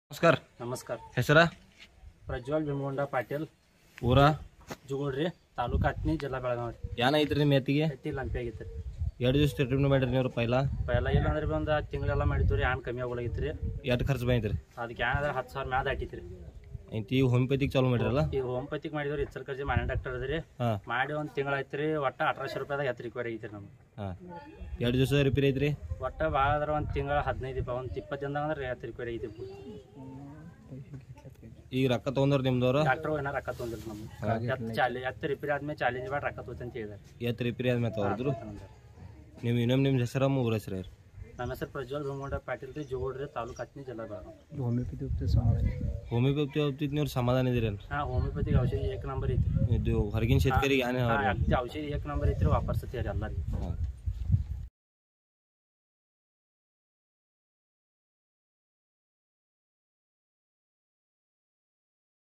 ನಮಸ್ಕಾರ ನಮಸ್ಕಾರ ಹೆಸರ ಪ್ರಜ್ವಲ್ ಭೀಮಗೊಂಡ ಪಾಟೀಲ್ ಊರ ಜುಗುಳ್ರಿ ತಾಲೂಕು ಹತ್ನಿ ಜಿಲ್ಲಾ ಬೆಳಗಾವಿ ಏನ್ ಐತ್ರಿ ನಿಮ್ಮ ಎತ್ತಿಗೆ ಎತ್ತಿ ಲಂಪಿ ಆಗಿತ್ತು ರೀ ಎರಡು ದಿವಸ ಟ್ರೀಟ್ಮೆಂಟ್ ಮಾಡಿರಿ ನೀವು ಪೈಲ ಪೈಲ ಇಲ್ಲ ಅಂದ್ರೆ ಬಿ ಒಂದು ತಿಂಗಳೆಲ್ಲ ಮಾಡಿದ್ವಿ ರೀ ಆನ್ ಕಮ್ಮಿ ಆಗೋಲಾಗಿತ್ತು ರೀ ಎಷ್ಟು ಖರ್ಚು ಬಂದೈತ್ರಿ ಅದಕ್ಕೆ ಏನಾದ್ರೆ ಹತ್ತು ಸಾವಿರ ಮ್ಯಾದ ಆಟಿತ್ತು ರೀ ಐತಿ ಈಗ ಹೋಮಿಯೋಪತಿಗೆ ಚಾಲು ಮಾಡಿರಲ್ಲ ಈಗ ಹೋಮಿಯೋಪತಿಗೆ ಮಾಡಿದ್ವಿ ಇಚ್ಚಲ್ ಕರ್ಜಿ ಮನೆ ಡಾಕ್ಟರ್ ಅದ್ರಿ ಹಾಂ ಮಾಡಿ ಒಂದು ತಿಂಗಳಾಯ್ತು ರೀ ಒಟ್ಟು ಅಠರಾಶೆ ರೂಪಾಯಿದಾಗ ಎತ್ತು ರಿಕ್ವೈರ್ ಆಗೈತೆ ರೀ ನಮ್ಗೆ ಹಾಂ ಎರಡು ದಿವಸ ರಿಪೇರಿ ಐತ್ರಿ ಒಟ್ಟು ಭಾಳ ಅಂದ್ರೆ ಒಂದು ತಿಂಗಳ ಹದಿನೈದು ರೂಪಾಯಿ ಒಂದು ಇಪ್ಪತ್ತು ದಿನದಾಗ ಅಂದ್ರೆ ಎತ್ತು ರಿಕ್ವೈರ್ ಆಗೈತೆ ಈಗ ರೊಕ್ಕ ತೊಗೊಂಡ್ರ ನಿಮ್ದವ್ರು ಡಾಕ್ಟರ್ ಏನಾರು ರೊಕ್ಕ ತೊಗೊಂಡಿಲ್ಲ ನಮ್ಗೆ ಎತ್ತು ಚಾಲಿ ಎತ್ತು ರಿಪೇರಿ ಆದ್ಮೇಲೆ ಚಾಲೆಂಜ್ ಮಾಡಿ ರೊಕ್ಕ ತೊಗೊತ ಅಂತ ಹೇಳಿದಾರೆ ಎತ್ತು ರಿಪೇರಿ ಆದ್ಮೇಲೆ ತಗೊಂಡ್ರು ನೀವು ಇನ್ನೊಮ್ಮೆ ನಿಮ್ಮ ಹೆಸರ ಊರ ಹೆಸರು ರೀ ನಮ್ಮ ಹೆಸರು ಪ್ರಜ್ವಲ್ ಭೀಮಗೊಂಡ ಪಾಟೀಲ್ ರೀ ಜುಗುಳ್ರಿ ತಾಲೂಕು ಹತ್ನಿ ಜಿಲ್ಲಾ ಬೆಳಗಾವಿ ಹೋಮಿಯೋಪತಿ ಹೋಗ್ತಿದ್ ನೀವು ಸಮಾಧಾನ ಇದೀರೇನು ಹಾಂ ಹೋಮಿಯೋಪತಿಗೆ ಔಷಧಿ ಏಕ ನಂಬರ್ ಐತಿ ಇದು ಹೊರಗಿನ ಶೇತಕರಿಗೆ ಏನೇ ಹಾ, ಅಗದಿ ಔಷಧಿ ಏಕ ನಂಬರ್ ಐತ್ರಿ ವಾಪರ್ಸತ್ತೀರಿ ಎಲ್ಲರಿಗೆ ಹಾಂ